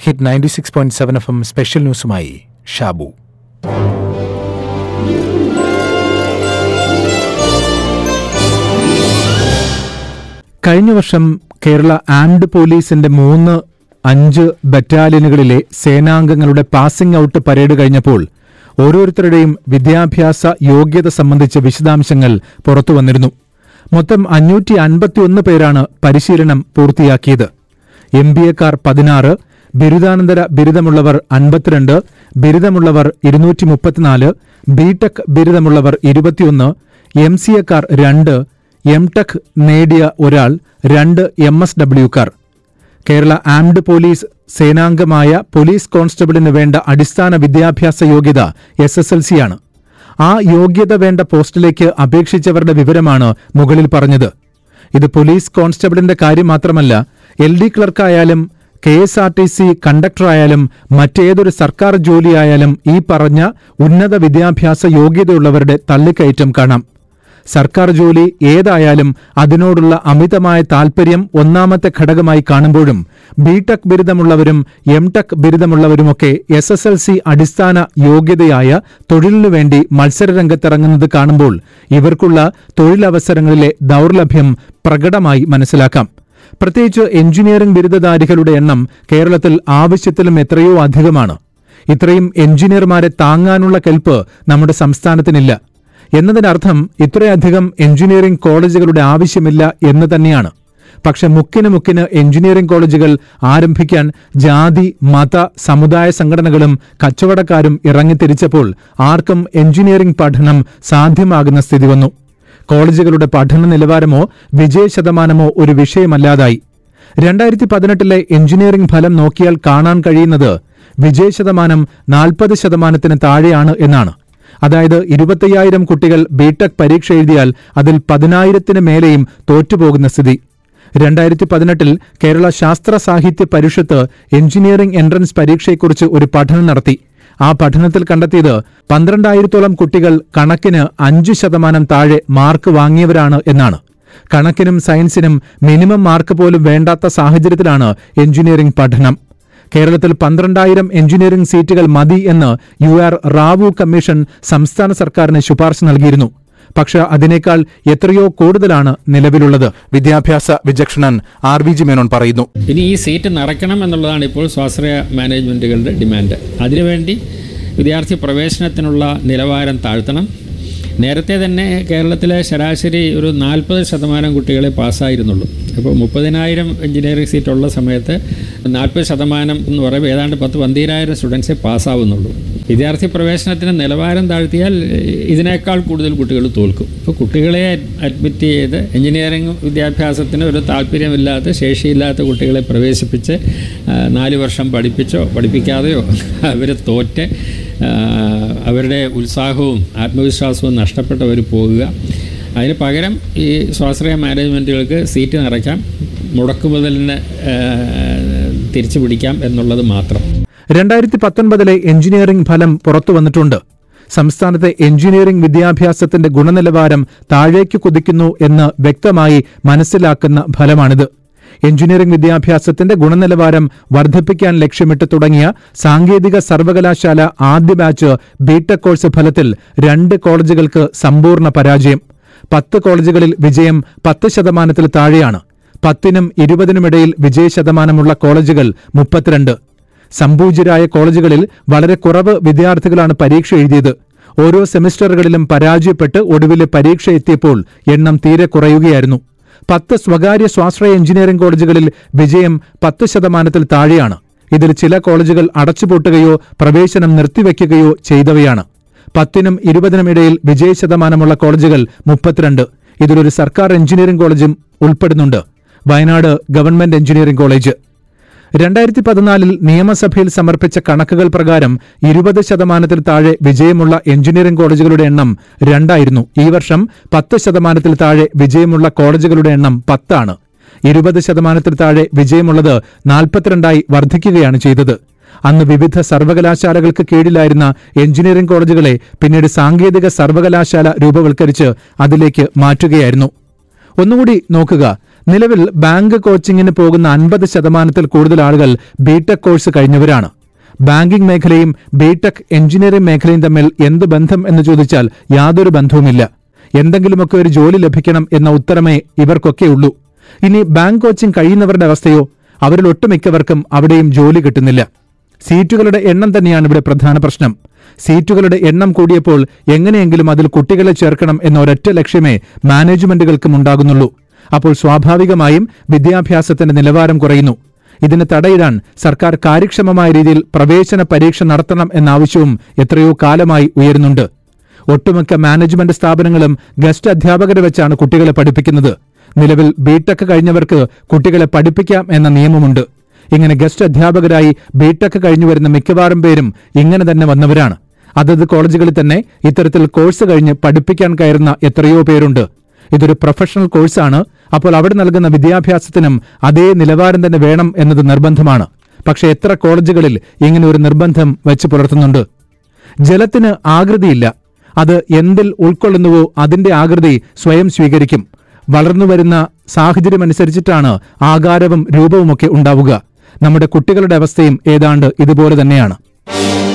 hit ninety six point seven F M special ന്യൂസുമായി ഷാബു കഴിഞ്ഞ വർഷം കേരള ആംഡ് പോലീസിന്റെ മൂന്ന് അഞ്ച് ബറ്റാലിയനുകളിലെ സേനാംഗങ്ങളുടെ പാസിംഗ് ഔട്ട് പരേഡ് കഴിഞ്ഞപ്പോൾ ഓരോരുത്തരുടെയും വിദ്യാഭ്യാസ യോഗ്യത സംബന്ധിച്ച വിശദാംശങ്ങൾ പുറത്തുവന്നിരുന്നു മൊത്തം അഞ്ഞൂറ്റി അൻപത്തിയൊന്ന് പേരാണ് പരിശീലനം പൂർത്തിയാക്കിയത് എം ബി എക്കാർ പതിനാറ് ബിരുദാനന്തര ബിരുദമുള്ളവർ അൻപത്തിരണ്ട് ബിരുദമുള്ളവർ ഇരുന്നൂറ്റി മുപ്പത്തിനാല് ബിടെക് ബിരുദമുള്ളവർ ഇരുപത്തിയൊന്ന് എം സി എക്കാർ രണ്ട് എം ടെക് നേടിയ ഒരാൾ രണ്ട് എം എസ് ഡബ്ല്യുക്കാർ കേരള ആംഡ് പോലീസ് സേനാംഗമായ പോലീസ് കോൺസ്റ്റബിളിന് വേണ്ട അടിസ്ഥാന വിദ്യാഭ്യാസ യോഗ്യത എസ് എസ് എൽ സിയാണ് ആ യോഗ്യത വേണ്ട പോസ്റ്റിലേക്ക് അപേക്ഷിച്ചവരുടെ വിവരമാണ് മുകളിൽ പറഞ്ഞത് ഇത് പോലീസ് കോൺസ്റ്റബിളിന്റെ കാര്യം മാത്രമല്ല എൽ ഡി ക്ലർക്കായാലും K S R T C കണ്ടക്ടറായാലും മറ്റേതൊരു സർക്കാർ ജോലിയായാലും ഈ പറഞ്ഞ ഉന്നത വിദ്യാഭ്യാസ യോഗ്യതയുള്ളവരുടെ തള്ളിക്കയറ്റം കാണാം സർക്കാർ ജോലി ഏതായാലും അതിനോടുള്ള അമിതമായ താൽപര്യം ഒന്നാമത്തെ ഘടകമായി കാണുമ്പോഴും ബിടെക് ബിരുദമുള്ളവരും എം ടെക് ബിരുദമുള്ളവരുമൊക്കെ എസ് എസ് എൽ സി അടിസ്ഥാന യോഗ്യതയായ തൊഴിലിനു വേണ്ടി മത്സരരംഗത്തിറങ്ങുന്നത് കാണുമ്പോൾ ഇവർക്കുള്ള തൊഴിലവസരങ്ങളിലെ ദൗർലഭ്യം പ്രകടമായി മനസ്സിലാക്കാം പ്രത്യേകിച്ച് എഞ്ചിനീയറിംഗ് ബിരുദധാരികളുടെ എണ്ണം കേരളത്തിൽ ആവശ്യത്തിലും എത്രയോ അധികമാണ് ഇത്രയും എഞ്ചിനീയർമാരെ താങ്ങാനുള്ള കെൽപ്പ് നമ്മുടെ സംസ്ഥാനത്തിനില്ല എന്നതിനർത്ഥം ഇത്രയധികം എഞ്ചിനീയറിംഗ് കോളേജുകളുടെ ആവശ്യമില്ല എന്ന് തന്നെയാണ് പക്ഷെ മുക്കിന് മുക്കിന് എഞ്ചിനീയറിംഗ് കോളേജുകൾ ആരംഭിക്കാൻ ജാതി മത സമുദായ സംഘടനകളും കച്ചവടക്കാരും ഇറങ്ങിത്തിരിച്ചപ്പോൾ ആർക്കും എഞ്ചിനീയറിംഗ് പഠനം സാധ്യമാകുന്ന സ്ഥിതി വന്നു കോളേജുകളുടെ പഠന നിലവാരമോ വിജയ ശതമാനമോ ഒരു വിഷയമല്ലാതായി രണ്ടായിരത്തി പതിനെട്ടിലെ എഞ്ചിനീയറിംഗ് ഫലം നോക്കിയാൽ കാണാൻ കഴിയുന്നത് വിജയശതമാനം നാൽപ്പത് ശതമാനത്തിന് താഴെയാണ് എന്നാണ് അതായത് ഇരുപത്തയ്യായിരം കുട്ടികൾ ബിടെക് പരീക്ഷ എഴുതിയാൽ അതിൽ പതിനായിരത്തിന് മേലെയും തോറ്റുപോകുന്ന സ്ഥിതി രണ്ടായിരത്തി പതിനെട്ടിൽ കേരള ശാസ്ത്ര സാഹിത്യ പരിഷത്ത് എഞ്ചിനീയറിംഗ് എൻട്രൻസ് പരീക്ഷയെക്കുറിച്ച് ഒരു പഠനം നടത്തി ആ പഠനത്തിൽ കണ്ടെത്തിയത് പന്ത്രണ്ടായിരത്തോളം കുട്ടികൾ കണക്കിന് അഞ്ച് ശതമാനം താഴെ മാർക്ക് വാങ്ങിയവരാണ് എന്നാണ് കണക്കിനും സയൻസിനും മിനിമം മാർക്ക് പോലും വേണ്ടാത്ത സാഹചര്യത്തിലാണ് എഞ്ചിനീയറിംഗ് പഠനം കേരളത്തിൽ പന്ത്രണ്ടായിരം എഞ്ചിനീയറിംഗ് സീറ്റുകൾ മതി എന്ന് യു ആർ റാവു കമ്മീഷൻ സംസ്ഥാന സർക്കാരിന് ശുപാർശ നൽകിയിരുന്നു പക്ഷേ അതിനേക്കാൾ എത്രയോ കൂടുതലാണ് നിലവിലുള്ളത് വിദ്യാഭ്യാസ വിചക്ഷണൻ ആർ വി ജി മേനോൻ പറയുന്നു ഇനി ഈ സീറ്റ് നിറയ്ക്കണം എന്നുള്ളതാണ് ഇപ്പോൾ സ്വാശ്രയ മാനേജ്മെൻറ്റുകളുടെ ഡിമാൻഡ് അതിനുവേണ്ടി വിദ്യാർത്ഥി പ്രവേശനത്തിനുള്ള നിലവാരം താഴ്ത്തണം നേരത്തെ തന്നെ കേരളത്തിലെ ശരാശരി ഒരു നാൽപ്പത് ശതമാനം കുട്ടികളെ പാസ്സായിരുന്നുള്ളൂ അപ്പോൾ മുപ്പതിനായിരം എഞ്ചിനീയറിംഗ് സീറ്റ് ഉള്ള സമയത്ത് നാൽപ്പത് ശതമാനം എന്ന് പറയുമ്പോൾ ഏതാണ്ട് പത്ത് പന്തീരായിരം സ്റ്റുഡൻസേ പാസ്സാവുന്നുള്ളൂ വിദ്യാർത്ഥി പ്രവേശനത്തിന് നിലവാരം താഴ്ത്തിയാൽ ഇതിനേക്കാൾ കൂടുതൽ കുട്ടികൾ തോൽക്കും അപ്പോൾ കുട്ടികളെ അഡ്മിറ്റ് ചെയ്ത് എഞ്ചിനീയറിംഗ് വിദ്യാഭ്യാസത്തിന് ഒരു താല്പര്യമില്ലാത്ത ശേഷിയില്ലാത്ത കുട്ടികളെ പ്രവേശിപ്പിച്ച് ആ, നാല് വർഷം പഠിപ്പിച്ചോ പഠിപ്പിക്കാതെയോ അവർ തോറ്റ് ആ, അവരുടെ ഉത്സാഹവും ആത്മവിശ്വാസവും നഷ്ടപ്പെട്ടവർ പോകുക അതിന് പകരം ഈ സ്വാശ്രയ മാനേജ്മെൻറ്റുകൾക്ക് സീറ്റ് നിറയ്ക്കാം മുടക്കുമുതലിന് ആ, തിരിച്ചു പിടിക്കാം എന്നുള്ളത് മാത്രം രണ്ടായിരത്തി പത്തൊൻപതിലെ എഞ്ചിനീയറിംഗ് ഫലം പുറത്തു വന്നിട്ടുണ്ട് സംസ്ഥാനത്തെ എഞ്ചിനീയറിംഗ് വിദ്യാഭ്യാസത്തിന്റെ ഗുണനിലവാരം താഴേക്ക് കുതിക്കുന്നു എന്ന് വ്യക്തമായി മനസ്സിലാക്കുന്ന ഫലമാണിത് എഞ്ചിനീയറിംഗ് വിദ്യാഭ്യാസത്തിന്റെ ഗുണനിലവാരം വർദ്ധിപ്പിക്കാൻ ലക്ഷ്യമിട്ട് തുടങ്ങിയ സാങ്കേതിക സർവകലാശാല ആദ്യ ബാച്ച് ബിടെക് കോഴ്സ് ഫലത്തിൽ രണ്ട് കോളേജുകൾക്ക് സമ്പൂർണ്ണ പരാജയം പത്ത് കോളേജുകളിൽ വിജയം പത്ത് ശതമാനത്തിൽ താഴെയാണ് പത്തിനും ഇരുപതിനുമിടയിൽ വിജയശതമാനമുള്ള കോളേജുകൾ മുപ്പത്തിരണ്ട് സമ്പൂജ്യരായ കോളേജുകളിൽ വളരെ കുറവ് വിദ്യാർത്ഥികളാണ് പരീക്ഷ എഴുതിയത് ഓരോ സെമിസ്റ്ററുകളിലും പരാജയപ്പെട്ട് ഒടുവിലെ പരീക്ഷ എത്തിയപ്പോൾ എണ്ണം തീരെ കുറയുകയായിരുന്നു പത്ത് സ്വകാര്യ സ്വാശ്രയ എഞ്ചിനീയറിംഗ് കോളേജുകളിൽ വിജയം പത്ത് ശതമാനത്തിൽ താഴെയാണ് ഇതിൽ ചില കോളേജുകൾ അടച്ചുപൂട്ടുകയോ പ്രവേശനം നിർത്തിവെക്കുകയോ ചെയ്തവയാണ് പത്തിനും ഇരുപതിനും ഇടയിൽ വിജയശതമാനമുള്ള കോളേജുകൾ മുപ്പത്തിരണ്ട് ഇതിലൊരു സർക്കാർ എഞ്ചിനീയറിംഗ് കോളേജും ഉൾപ്പെടുന്നുണ്ട് വയനാട് ഗവൺമെന്റ് എഞ്ചിനീയറിംഗ് കോളേജ് രണ്ടായിരത്തി പതിനാലിൽ നിയമസഭയിൽ സമർപ്പിച്ച കണക്കുകൾ പ്രകാരം ഇരുപത് ശതമാനത്തിൽ താഴെ വിജയമുള്ള എഞ്ചിനീയറിംഗ് കോളേജുകളുടെ എണ്ണം രണ്ടായിരുന്നു ഈ വർഷം പത്ത് ശതമാനത്തിൽ താഴെ വിജയമുള്ള കോളേജുകളുടെ എണ്ണം പത്താണ് ഇരുപത് ശതമാനത്തിൽ താഴെ വിജയമുള്ളത് നാൽപ്പത്തിരണ്ടായി വർദ്ധിക്കുകയാണ് ചെയ്തത് അന്ന് വിവിധ സർവകലാശാലകൾക്ക് കീഴിലായിരുന്ന എഞ്ചിനീയറിംഗ് കോളേജുകളെ പിന്നീട് സാങ്കേതിക സർവകലാശാല രൂപവൽക്കരിച്ച് അതിലേക്ക് മാറ്റുകയായിരുന്നു ഒന്നുകൂടി നോക്കുക നിലവിൽ ബാങ്ക് കോച്ചിങ്ങിന് പോകുന്ന അൻപത് ശതമാനത്തിൽ കൂടുതൽ ആളുകൾ ബിടെക് കോഴ്സ് കഴിഞ്ഞവരാണ് ബാങ്കിംഗ് മേഖലയും ബിടെക് എഞ്ചിനീയറിംഗ് മേഖലയും തമ്മിൽ എന്ത് ബന്ധം എന്ന് ചോദിച്ചാൽ യാതൊരു ബന്ധവുമില്ല എന്തെങ്കിലുമൊക്കെ ഒരു ജോലി ലഭിക്കണം എന്ന ഉത്തരമേ ഇവർക്കൊക്കെയുള്ളൂ ഇനി ബാങ്ക് കോച്ചിംഗ് കഴിയുന്നവരുടെ അവസ്ഥയോ അവരിൽ ഒട്ടുമിക്കവർക്കും അവിടെയും ജോലി കിട്ടുന്നില്ല സീറ്റുകളുടെ എണ്ണം തന്നെയാണ് ഇവിടെ പ്രധാന പ്രശ്നം സീറ്റുകളുടെ എണ്ണം കൂടിയപ്പോൾ എങ്ങനെയെങ്കിലും അതിൽ കുട്ടികളെ ചേർക്കണം എന്ന ഒരൊറ്റ ലക്ഷ്യമേ മാനേജ്മെന്റുകൾക്കും ഉണ്ടാകുന്നുള്ളൂ അപ്പോൾ സ്വാഭാവികമായും വിദ്യാഭ്യാസത്തിന്റെ നിലവാരം കുറയുന്നു ഇതിന് തടയിടാൻ സർക്കാർ കാര്യക്ഷമമായ രീതിയിൽ പ്രവേശന പരീക്ഷ നടത്തണം എന്ന ആവശ്യവും എത്രയോ കാലമായി ഉയരുന്നുണ്ട് ഒട്ടുമിക്ക മാനേജ്മെന്റ് സ്ഥാപനങ്ങളും ഗസ്റ്റ് അധ്യാപകരെ വെച്ചാണ് കുട്ടികളെ പഠിപ്പിക്കുന്നത് നിലവിൽ ബിടെക് കഴിഞ്ഞവർക്ക് കുട്ടികളെ പഠിപ്പിക്കാം എന്ന നിയമമുണ്ട് ഇങ്ങനെ ഗസ്റ്റ് അധ്യാപകരായി ബിടെക് കഴിഞ്ഞു വരുന്ന മിക്കവാറും പേരും ഇങ്ങനെ തന്നെ വന്നവരാണ് അതത് കോളേജുകളിൽ തന്നെ ഇത്തരത്തിൽ കോഴ്സ് കഴിഞ്ഞ് പഠിപ്പിക്കാൻ കയറുന്ന എത്രയോ പേരുണ്ട് ഇതൊരു പ്രൊഫഷണൽ കോഴ്സാണ് അപ്പോൾ അവിടെ നൽകുന്ന വിദ്യാഭ്യാസത്തിനും അതേ നിലവാരം തന്നെ വേണം എന്നത് നിർബന്ധമാണ് പക്ഷേ എത്ര കോളേജുകളിൽ ഇങ്ങനെ ഒരു നിർബന്ധം വെച്ച് പുലർത്തുന്നുണ്ട് ജലത്തിന് ആകൃതിയില്ല അത് എന്തിൽ ഉൾക്കൊള്ളുന്നുവോ അതിന്റെ ആകൃതി സ്വയം സ്വീകരിക്കും വളർന്നുവരുന്ന സാഹചര്യമനുസരിച്ചിട്ടാണ് ആകാരവും രൂപവുമൊക്കെ ഉണ്ടാവുക നമ്മുടെ കുട്ടികളുടെ അവസ്ഥയും ഏതാണ്ട് ഇതുപോലെ തന്നെയാണ്